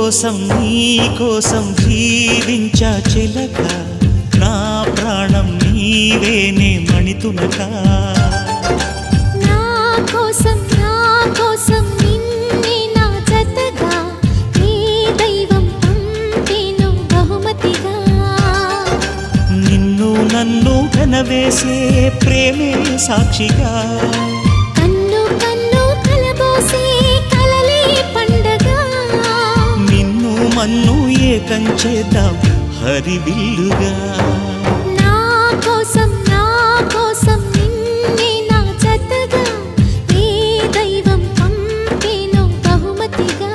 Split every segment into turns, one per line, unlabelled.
కోసం నీ కోసం జీవించా చిలక నా ప్రాణం నీవేనే మణితునక
నా కోసం నా కోసం నిన్నే నా జతగా ఏ దైవం పంపేను బహుమతిగా
నిన్ను నన్ను కనవేసే ప్రేమే సాక్షిగా
కన్ను కన్ను కలబోసే కలలే పండగ
నిన్ను మన్ను ఏకం చేద్దాం హరివిల్లుగా
నా కోసం నా కోసం నిన్నే నా జతగా ఏ దైవం పంపేను బహుమతిగా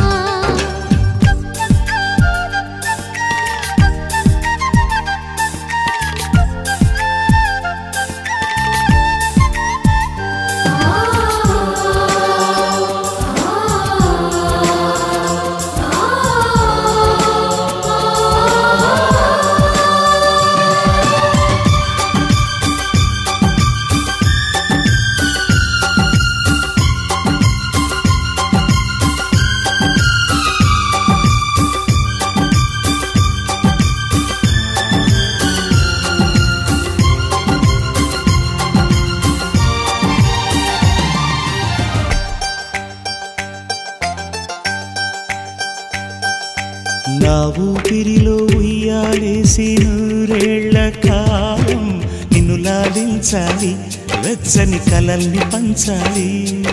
నా ఊపిరిలో ఉయ్యాలేసి నూరేళ్ల కాలం నిన్ను లాలించాలి వెచ్చని కలల్ని పంచాలి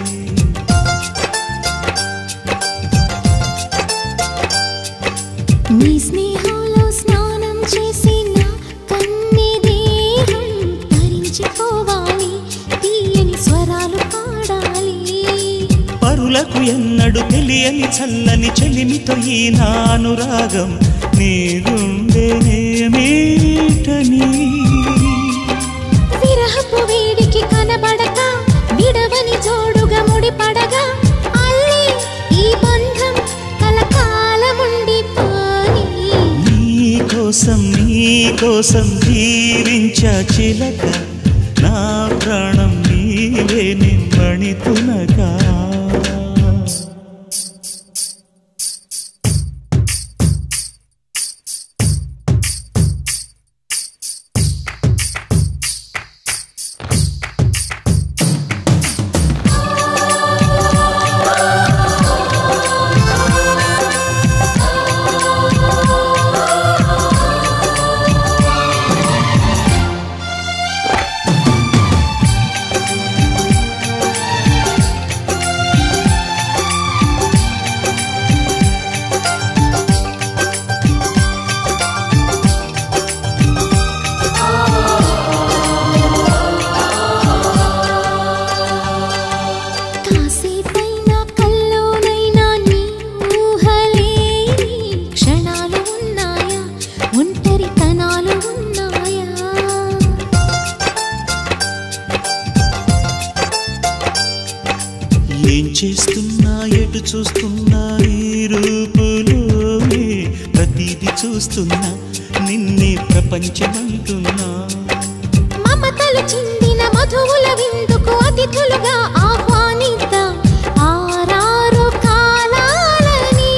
నీ స్నేహంలో స్నానం చేసిన కన్ని దేహం తరించిపోవాలి తీయని స్వరాలు పాడాలి
పరులకు ఎన్నడు తెలియని చల్లని చెలిమితో ఈ నా అనురాగం నీ గుండెనేమీటని
విరహపు వేడికి కనబడక విడవని జోడుగా ముడిపడగా అల్లి ఈ బంధం కలకాలముండిపోని
నీ కోసం నీ కోసం జీవించా చిలక నా ప్రాణం నీవే నిమ్మణితునగా
కాసేపైనా కల్లోనైనా నీ ఊహలేని క్షణాలు ఉన్నాయా ఒంటరితనాలు ఉన్నాయా
ఏం చేస్తున్నా ఎటు చూస్తున్నా ఈ రూపులోనే ప్రతిదీ చూస్తున్నా నిన్నే ప్రపంచమంటున్నా
మమతలు చిందిన మధువుల విందుకు అతిథులుగా ఆహ్వానిద్దాం ఆరారు కాలాలని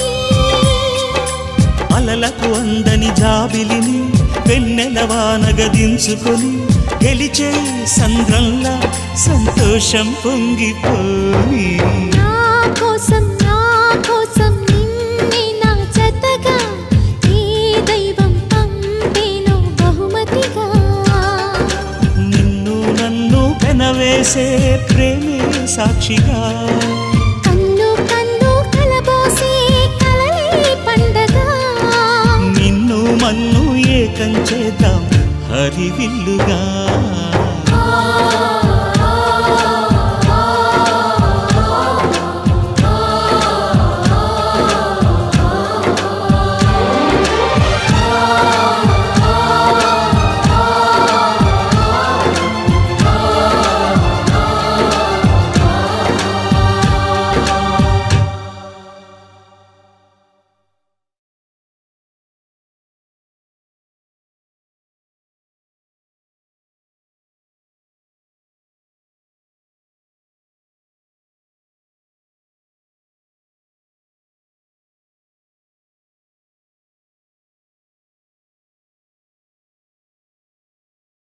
అలలకు అందని జాబిలిని వెన్నెల వానగదించుకొని గెలిచే సంద్రంలా సంతోషం పొంగిపోయి
నా కోసం నా కోసం నిన్నే నా జతగా ఏ దైవం పంపేను బహుమతిగా
నిన్ను నన్ను పెనవేసే ప్రేమే సాక్షిగా
కన్ను కన్ను కలబోసే కలలే పండగ
నిన్ను మన్ను ఏకం చేద్దాం హరివిల్లుగా
ఆ